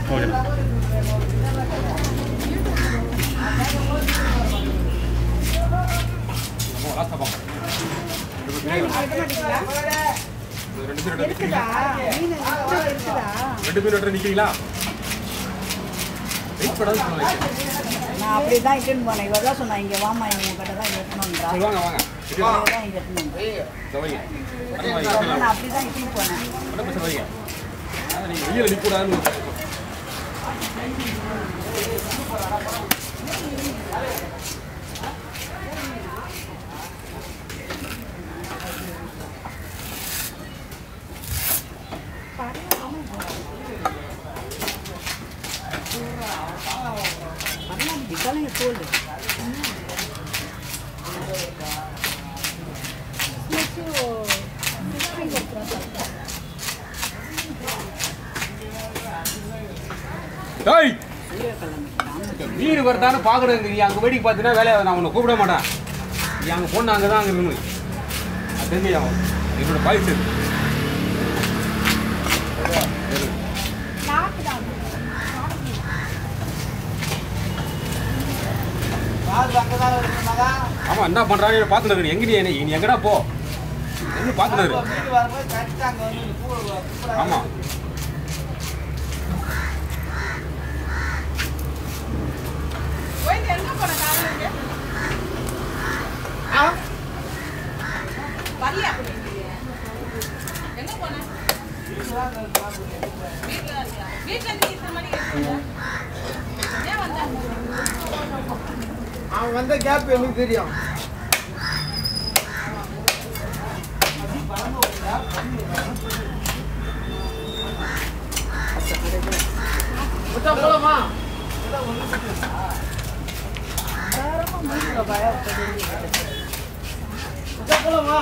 ஓகேண்ணா ரெண்டு பேர் இருக்குதா மீன் இருக்குதா இருக்குதா ரெண்டு பேர் ரெண்டு நிற்கிறீங்களா வெயிட் பண்ணாது சொன்னாங்க நான் அப்படி தான் இட்டுன்னு போனேன் இவர் தான் சொன்னா இங்கே வாமா இவங்க கிட்ட தான் எட்டணுன்றா சரி வாங்க வாங்க சரி வாங்க இவங்க தான் இங்கே எட்டணும் இதோ வைங்க அண்ணா, வைங்க. நான் அப்படி தான் இட்டுன்னு போனேன் அண்ணா, பேச வைங்க ஆ, நீங்க வெயில நிற்கக்கூடாதுன்னு அதெல்லாம் விசாலங்க கோல்டு டேய் சூரியக்கிழமை மீன் வருதான்னு பார்க்குறது நீ அங்கே வேடிக்கை பார்த்தீங்கன்னா வேலையை நான் உன்னை கூப்பிட மாட்டேன் நீ அங்கே பொண்ணு அங்கே தான் அங்கே இருக்கணும் அது தெரிஞ்சு ஆகும் என்னோட பாய்ஸ் இது ஆமா என்ன பண்றாங்க பார்த்துட்டு இருக்கு எங்க நீ நீ எங்கடா போ என்ன பார்த்துட்டு இருக்கு ஆமா அவன் வந்த கேப் எனக்கு தெரியும் மச்சான், போலாமா மச்சான், போலாமா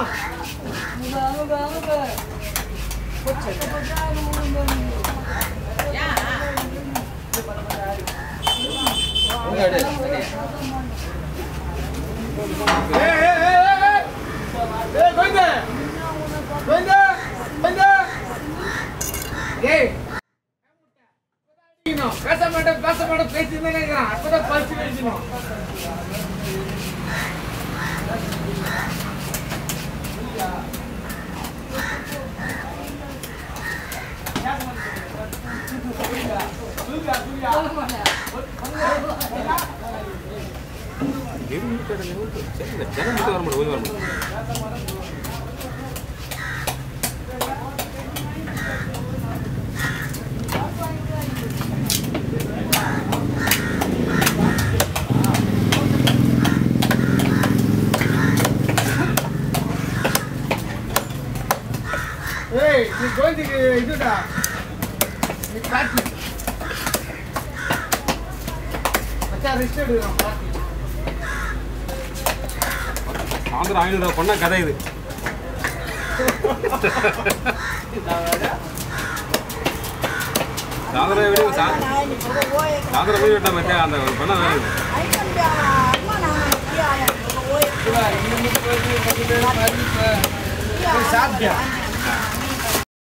ஏய், ஏய், ஏய், ஏய், ஏய். ஏய், கோவிந்தே. கோவிந்தே, கோவிந்தே. ஏய். அடிக்கணும். பேச மாட்டேன் பேச மாட்டேன் பேசிட்டு இருக்கிறான் அப்பதான் பறிச்சு பேசணும் ஜனம் மட்டும் வர முடியும் வர முடியும் ஏய் நீ கோவிந்துக்கு இதுடா நீ காட்டி மச்சான் ரெஸ்ட் எடுக்கிறான் பாட்டி சாயந்தரம் ஐநூறு பண்ண கதை இது சாயந்தரம் வீடியோ சா நான் இப்போ ஓயே சாயந்தரம் வீடியோ விட்டா மத்தியா அந்த பண்ண வேலை இது. ஐநூறு அம்மா நான் ஃப்ரீ ஆகிறேன் ஓயே சாப்பிட்டியா